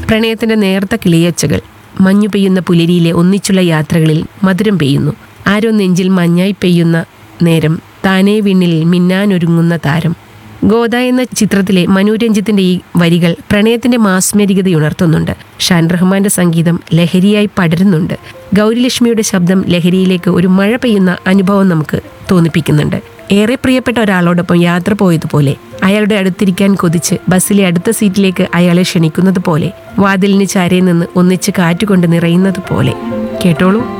പ്രണയത്തിന്റെ നേർത്ത കിളിയൊച്ചകൾ മഞ്ഞു പെയ്യുന്ന പുലരിയിലെ ഒന്നിച്ചുള്ള യാത്രകളിൽ മധുരം പെയ്യുന്നു ആരോ നെഞ്ചിൽ മഞ്ഞായി പെയ്യുന്ന നേരം താനേ വിണ്ണിൽ മിന്നാനൊരുങ്ങുന്ന താരം ഗോദ എന്ന ചിത്രത്തിലെ മനു രഞ്ജിത്തിന്റെ ഈ വരികൾ പ്രണയത്തിന്റെ മാസ്മരികതയുണർത്തുന്നുണ്ട് ഷാൻ റഹ്മാന്റെ സംഗീതം ലഹരിയായി പടരുന്നുണ്ട് ഗൗരിലക്ഷ്മിയുടെ ശബ്ദം ലഹരിയിലേക്ക് ഒരു മഴ പെയ്യുന്ന അനുഭവം നമുക്ക് തോന്നിപ്പിക്കുന്നുണ്ട് ഏറെ പ്രിയപ്പെട്ട ഒരാളോടൊപ്പം യാത്ര പോയതുപോലെ അയാളുടെ അടുത്തിരിക്കാൻ കൊതിച്ച് ബസ്സിലെ അടുത്ത സീറ്റിലേക്ക് അയാളെ ക്ഷണിക്കുന്നത് പോലെ വാതിലിന് ചാരയിൽ നിന്ന് ഒന്നിച്ച് കാറ്റുകൊണ്ട് നിറയുന്നത് പോലെ കേട്ടോളൂ